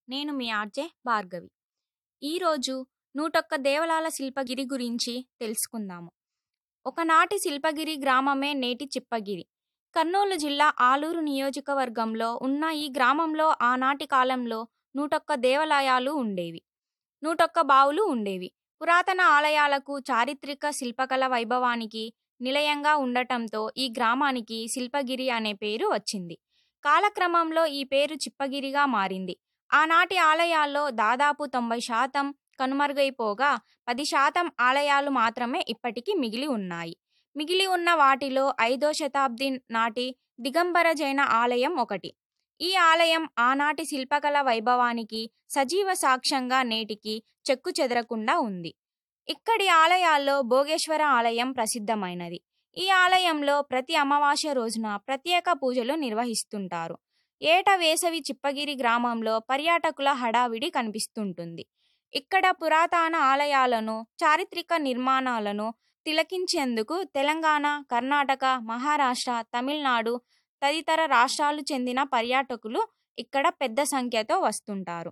నేను మీ ఆర్జే భార్గవి ఈరోజు నూటొక్క దేవలాల శిల్పగిరి గురించి తెలుసుకుందాము ఒకనాటి శిల్పగిరి గ్రామమే నేటి చిప్పగిరి కర్నూలు జిల్లా ఆలూరు నియోజకవర్గంలో ఉన్న ఈ గ్రామంలో ఆనాటి కాలంలో నూటొక్క దేవాలయాలు ఉండేవి నూటొక్క బావులు ఉండేవి పురాతన ఆలయాలకు చారిత్రక శిల్పకళ వైభవానికి నిలయంగా ఉండటంతో ఈ గ్రామానికి శిల్పగిరి అనే పేరు వచ్చింది కాలక్రమంలో ఈ పేరు చిప్పగిరిగా మారింది ఆనాటి ఆలయాల్లో దాదాపు తొంభై శాతం కనుమరుగైపోగా పది శాతం ఆలయాలు మాత్రమే ఇప్పటికీ మిగిలి ఉన్నాయి మిగిలి ఉన్న వాటిలో ఐదో శతాబ్ది నాటి దిగంబర జైన ఆలయం ఒకటి ఈ ఆలయం ఆనాటి శిల్పకళ వైభవానికి సజీవ సాక్ష్యంగా నేటికి చెక్కు చెదరకుండా ఉంది ఇక్కడి ఆలయాల్లో భోగేశ్వర ఆలయం ప్రసిద్ధమైనది ఈ ఆలయంలో ప్రతి అమావాస్య రోజున ప్రత్యేక పూజలు నిర్వహిస్తుంటారు ఏట వేసవి చిప్పగిరి గ్రామంలో పర్యాటకుల హడావిడి కనిపిస్తుంటుంది ఇక్కడ పురాతన ఆలయాలను చారిత్రక నిర్మాణాలను తిలకించేందుకు తెలంగాణ కర్ణాటక మహారాష్ట్ర తమిళనాడు తదితర రాష్ట్రాలు చెందిన పర్యాటకులు ఇక్కడ పెద్ద సంఖ్యతో వస్తుంటారు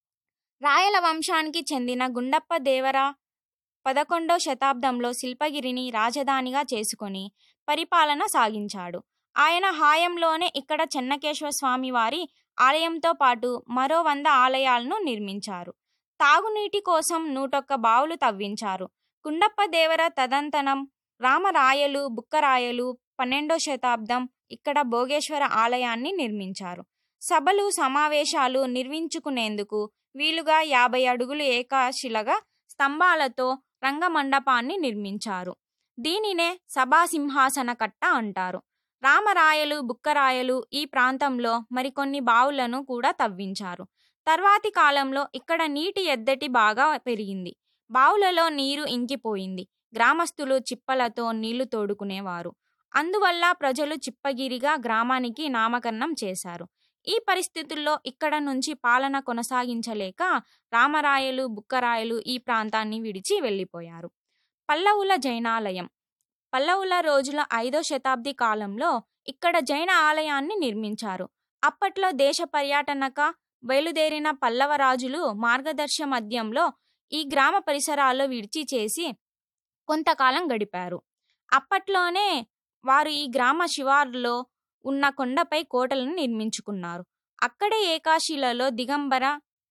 రాయల వంశానికి చెందిన గుండప్ప దేవర పదకొండో శతాబ్దంలో శిల్పగిరిని రాజధానిగా చేసుకొని పరిపాలన సాగించాడు ఆయన హాయంలోనే ఇక్కడ చెన్నకేశ్వర స్వామి వారి ఆలయంతో పాటు మరో వంద ఆలయాలను నిర్మించారు తాగునీటి కోసం నూటొక్క బావులు తవ్వించారు కుండప్ప దేవర తదంతనం రామరాయలు బుక్కరాయలు పన్నెండో శతాబ్దం ఇక్కడ భోగేశ్వర ఆలయాన్ని నిర్మించారు సభలు సమావేశాలు నిర్మించుకునేందుకు వీలుగా యాభై అడుగులు ఏకాశిలగా స్తంభాలతో రంగమండపాన్ని నిర్మించారు దీనినే సభాసింహాసన కట్ట అంటారు రామరాయలు బుక్కరాయలు ఈ ప్రాంతంలో మరికొన్ని బావులను కూడా తవ్వించారు తర్వాతి కాలంలో ఇక్కడ నీటి ఎద్దటి బాగా పెరిగింది బావులలో నీరు ఇంకిపోయింది గ్రామస్తులు చిప్పలతో నీళ్లు తోడుకునేవారు అందువల్ల ప్రజలు చిప్పగిరిగా గ్రామానికి నామకరణం చేశారు ఈ పరిస్థితుల్లో ఇక్కడ నుంచి పాలన కొనసాగించలేక రామరాయలు బుక్కరాయలు ఈ ప్రాంతాన్ని విడిచి వెళ్ళిపోయారు పల్లవుల జైనాలయం పల్లవుల రోజుల ఐదో శతాబ్ది కాలంలో ఇక్కడ జైన ఆలయాన్ని నిర్మించారు అప్పట్లో దేశ పర్యటనక బయలుదేరిన పల్లవ రాజులు మార్గదర్శ మధ్యంలో ఈ గ్రామ పరిసరాల్లో విడిచి చేసి కొంతకాలం గడిపారు అప్పట్లోనే వారు ఈ గ్రామ శివారులో ఉన్న కొండపై కోటలను నిర్మించుకున్నారు అక్కడే ఏకాశిలలో దిగంబర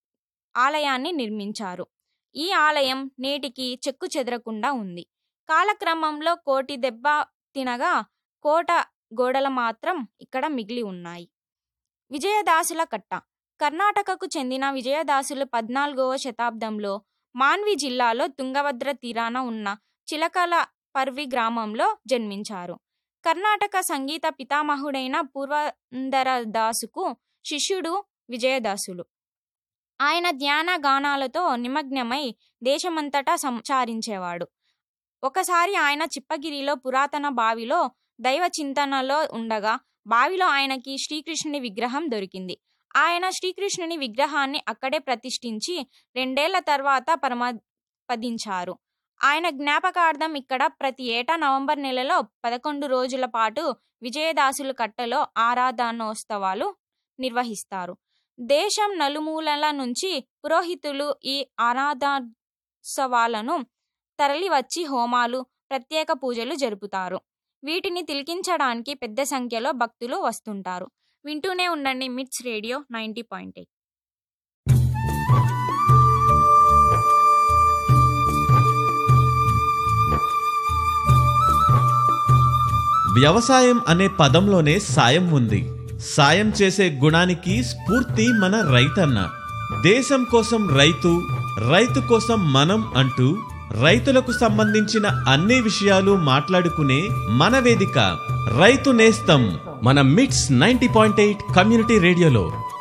ఆలయాన్ని నిర్మించారు ఈ ఆలయం నేటికి చెక్కు చెదరకుండా ఉంది కాలక్రమంలో కోటి దెబ్బ తినగా కోట గోడలు మాత్రం ఇక్కడ మిగిలి ఉన్నాయి విజయదాసుల కట్ట కర్ణాటకకు చెందిన విజయదాసులు పద్నాలుగవ శతాబ్దంలో మాన్వి జిల్లాలో తుంగభద్ర తీరాన ఉన్న చిలకల పర్వి గ్రామంలో జన్మించారు కర్ణాటక సంగీత పితామహుడైన పూర్వందరదాసుకు శిష్యుడు విజయదాసులు ఆయన ధ్యాన గానాలతో నిమగ్నమై దేశమంతటా సంచారించేవాడు ఒకసారి ఆయన చిప్పగిరిలో పురాతన బావిలో దైవ చింతనలో ఉండగా బావిలో ఆయనకి శ్రీకృష్ణుని విగ్రహం దొరికింది ఆయన శ్రీకృష్ణుని విగ్రహాన్ని అక్కడే ప్రతిష్ఠించి రెండేళ్ల తర్వాత పరమపదించారు ఆయన జ్ఞాపకార్థం ఇక్కడ ప్రతి ఏటా నవంబర్ నెలలో పదకొండు రోజుల పాటు విజయదాసుల కట్టలో ఆరాధనోత్సవాలు నిర్వహిస్తారు దేశం నలుమూలల నుంచి పురోహితులు ఈ ఆరాధోత్సవాలను తరలివచ్చి హోమాలు ప్రత్యేక పూజలు జరుపుతారు వీటిని తిలకించడానికి పెద్ద సంఖ్యలో భక్తులు వస్తుంటారు వింటూనే ఉండండి మిట్స్ రేడియో నైంటీ పాయింట్ ఎయిట్ వ్యవసాయం అనే పదంలోనే సాయం ఉంది సాయం చేసే గుణానికి స్ఫూర్తి మన రైతన్న దేశం కోసం రైతు రైతు కోసం మనం అంటూ రైతులకు సంబంధించిన అన్ని విషయాలు మాట్లాడుకునే మన వేదిక రైతు నేస్తం మన మిట్స్ నైంటీ పాయింట్ ఎయిట్ కమ్యూనిటీ రేడియోలో